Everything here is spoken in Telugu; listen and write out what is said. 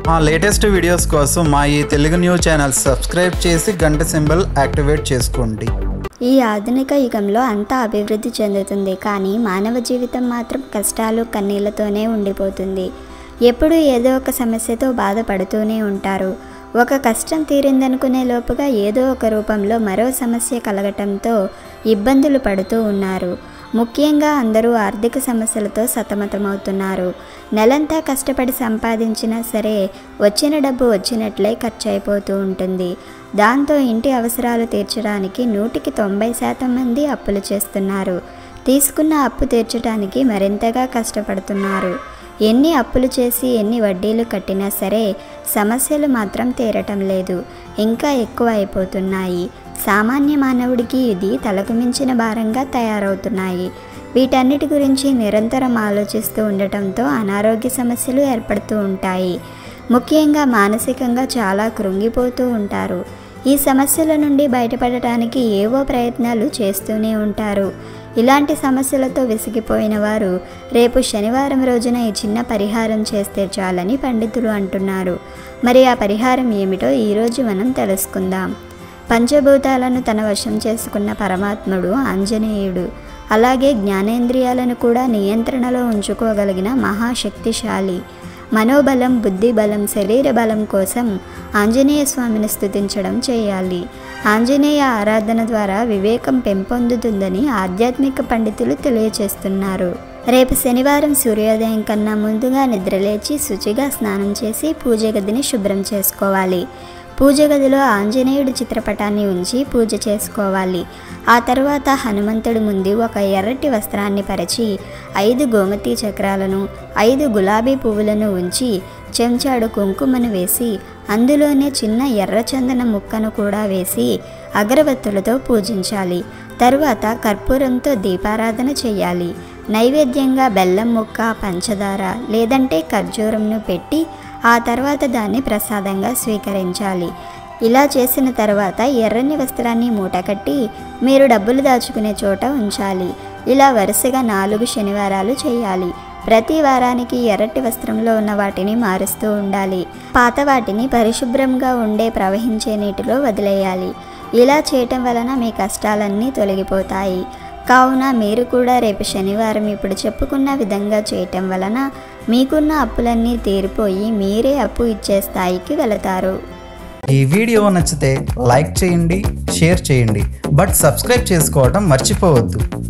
మా లేటెస్ట్ వీడియోస్ కోసం మా ఈ తెలుగు న్యూస్ ఛానల్ సబ్స్క్రైబ్ చేసి గంట సింబల్ యాక్టివేట్ చేసుకోండి ఈ ఆధునిక యుగంలో అంతా అభివృద్ధి చెందుతుంది కానీ మానవ జీవితం మాత్రం కష్టాలు కన్నీళ్లతోనే ఉండిపోతుంది ఎప్పుడూ ఏదో ఒక సమస్యతో బాధపడుతూనే ఉంటారు ఒక కష్టం తీరిందనుకునే లోపుగా ఏదో ఒక రూపంలో మరో సమస్య కలగటంతో ఇబ్బందులు పడుతూ ఉన్నారు ముఖ్యంగా అందరూ ఆర్థిక సమస్యలతో సతమతమవుతున్నారు నెలంతా కష్టపడి సంపాదించినా సరే వచ్చిన డబ్బు వచ్చినట్లే ఖర్చు అయిపోతూ ఉంటుంది దాంతో ఇంటి అవసరాలు తీర్చడానికి నూటికి తొంభై శాతం మంది అప్పులు చేస్తున్నారు తీసుకున్న అప్పు తీర్చడానికి మరింతగా కష్టపడుతున్నారు ఎన్ని అప్పులు చేసి ఎన్ని వడ్డీలు కట్టినా సరే సమస్యలు మాత్రం తీరటం లేదు ఇంకా ఎక్కువ అయిపోతున్నాయి సామాన్య మానవుడికి ఇది తలకు మించిన భారంగా తయారవుతున్నాయి వీటన్నిటి గురించి నిరంతరం ఆలోచిస్తూ ఉండటంతో అనారోగ్య సమస్యలు ఏర్పడుతూ ఉంటాయి ముఖ్యంగా మానసికంగా చాలా కృంగిపోతూ ఉంటారు ఈ సమస్యల నుండి బయటపడటానికి ఏవో ప్రయత్నాలు చేస్తూనే ఉంటారు ఇలాంటి సమస్యలతో విసిగిపోయిన వారు రేపు శనివారం రోజున ఈ చిన్న పరిహారం చేస్తే చాలని పండితులు అంటున్నారు మరి ఆ పరిహారం ఏమిటో ఈరోజు మనం తెలుసుకుందాం పంచభూతాలను తన వశం చేసుకున్న పరమాత్ముడు ఆంజనేయుడు అలాగే జ్ఞానేంద్రియాలను కూడా నియంత్రణలో ఉంచుకోగలిగిన మహాశక్తిశాలి మనోబలం బుద్ధి బలం శరీర బలం కోసం ఆంజనేయ స్వామిని స్థుతించడం చేయాలి ఆంజనేయ ఆరాధన ద్వారా వివేకం పెంపొందుతుందని ఆధ్యాత్మిక పండితులు తెలియచేస్తున్నారు రేపు శనివారం సూర్యోదయం కన్నా ముందుగా నిద్రలేచి శుచిగా స్నానం చేసి పూజ గదిని శుభ్రం చేసుకోవాలి పూజ గదిలో ఆంజనేయుడి చిత్రపటాన్ని ఉంచి పూజ చేసుకోవాలి ఆ తర్వాత హనుమంతుడి ముందు ఒక ఎర్రటి వస్త్రాన్ని పరిచి ఐదు గోమతి చక్రాలను ఐదు గులాబీ పువ్వులను ఉంచి చెంచాడు కుంకుమను వేసి అందులోనే చిన్న ఎర్రచందన ముక్కను కూడా వేసి అగరబత్తులతో పూజించాలి తరువాత కర్పూరంతో దీపారాధన చేయాలి నైవేద్యంగా బెల్లం ముక్క పంచదార లేదంటే ఖర్జూరంను పెట్టి ఆ తర్వాత దాన్ని ప్రసాదంగా స్వీకరించాలి ఇలా చేసిన తర్వాత ఎర్రని వస్త్రాన్ని మూటకట్టి మీరు డబ్బులు దాచుకునే చోట ఉంచాలి ఇలా వరుసగా నాలుగు శనివారాలు చేయాలి ప్రతి వారానికి ఎర్రటి వస్త్రంలో ఉన్న వాటిని మారుస్తూ ఉండాలి పాత వాటిని పరిశుభ్రంగా ఉండే ప్రవహించే నీటిలో వదిలేయాలి ఇలా చేయటం వలన మీ కష్టాలన్నీ తొలగిపోతాయి కావున మీరు కూడా రేపు శనివారం ఇప్పుడు చెప్పుకున్న విధంగా చేయటం వలన మీకున్న అప్పులన్నీ తీరిపోయి మీరే అప్పు ఇచ్చే స్థాయికి వెళతారు ఈ వీడియో నచ్చితే లైక్ చేయండి షేర్ చేయండి బట్ సబ్స్క్రైబ్ చేసుకోవడం మర్చిపోవద్దు